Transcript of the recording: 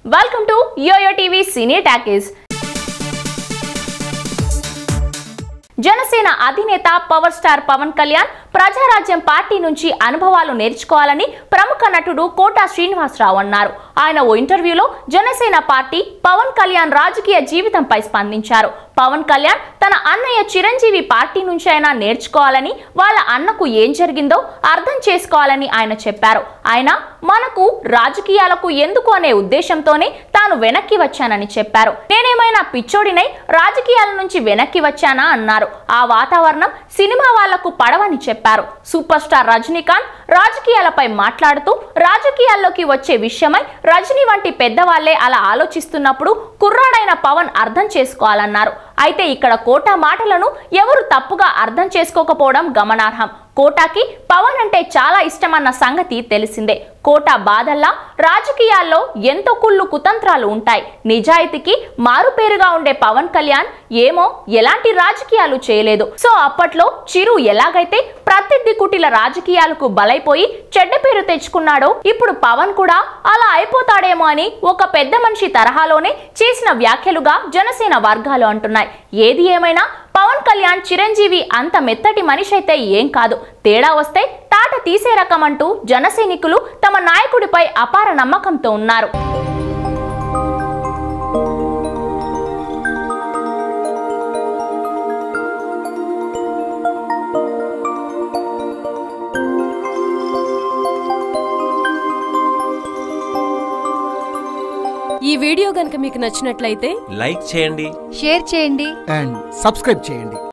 welcome to YOYO TV cine talkies Janasena అధినేత power star Pawan Kalyan Prajarajyam party నుంచి అనుభవాలు నేర్చుకోవాలని ప్రముఖ నటుడు కోటా శ్రీనివాసరావు అన్నారు ఆయన ఓ ఇంటర్వ్యూలో జనసేన పార్టీ పవన్ కళ్యాణ్ రాజకీయ జీవితంపై స్పందించారు పవన్ కళ్యాణ్ తన అన్నయ్య చిరంజీవి పార్టీ నుంచి అయినా నేర్చుకోవాలని వాళ్ళ అన్నకు ఏం జరిగిందో అర్థం చేసుకోవాలని ఆయన చెప్పారు ఆయన మనకు రాజకీయాలకు ఎందుకు అనే ఉద్దేశంతోనే తాను వెనక్కి వచ్చానని చెప్పారు నేనేమైనా పిచ్చోడినై రాజకీయాల నుంచి వెనక్కి వచ్చానా అన్నారు ఆ వాతావరణం సినిమా వాళ్లకు పడవని చెప్పారు సూపర్ స్టార్ రజనీకాంత్ రాజకీయాలపై మాట్లాడుతూ రాజకీయాల్లోకి వచ్చే విషయమై రజనీ వంటి పెద్దవాళ్లే అలా ఆలోచిస్తున్నప్పుడు కుర్రాడైన పవన్ అర్థం చేసుకోవాలన్నారు అయితే ఇక్కడ కోటా మాటలను ఎవరు తప్పుగా అర్థం చేసుకోకపోవడం గమనార్హం కోటాకి పవన్ అంటే చాలా ఇష్టమన్న సంగతి తెలిసిందే కోటా బాధల్లా రాజకీయాల్లో ఎంతో కుళ్ళు కుతంత్రాలు ఉంటాయి నిజాయితీకి మారుపేరుగా ఉండే పవన్ కళ్యాణ్ ఏమో ఎలాంటి రాజకీయాలు చేయలేదు సో అప్పట్లో చిరు ఎలాగైతే ప్రత్యర్థి కుటిల రాజకీయాలకు బలైపోయి చెడ్డ పేరు తెచ్చుకున్నాడో ఇప్పుడు పవన్ కూడా అలా అయిపోతాడేమో అని ఒక పెద్ద మనిషి తరహాలోనే చేసిన వ్యాఖ్యలుగా జనసేన వర్గాలు అంటున్నాయి ఏది ఏమైనా పవన్ కళ్యాణ్ చిరంజీవి అంత మెత్తటి మనిషి అయితే ఏం కాదు తేడా వస్తే తాట తీసే రకం అంటూ జనసైనికులు తమ నాయకుడిపై అపార నమ్మకంతో ఉన్నారు ఈ వీడియో గనుక మీకు నచ్చినట్లయితే లైక్ చేయండి షేర్ చేయండి అండ్ సబ్స్క్రైబ్ చేయండి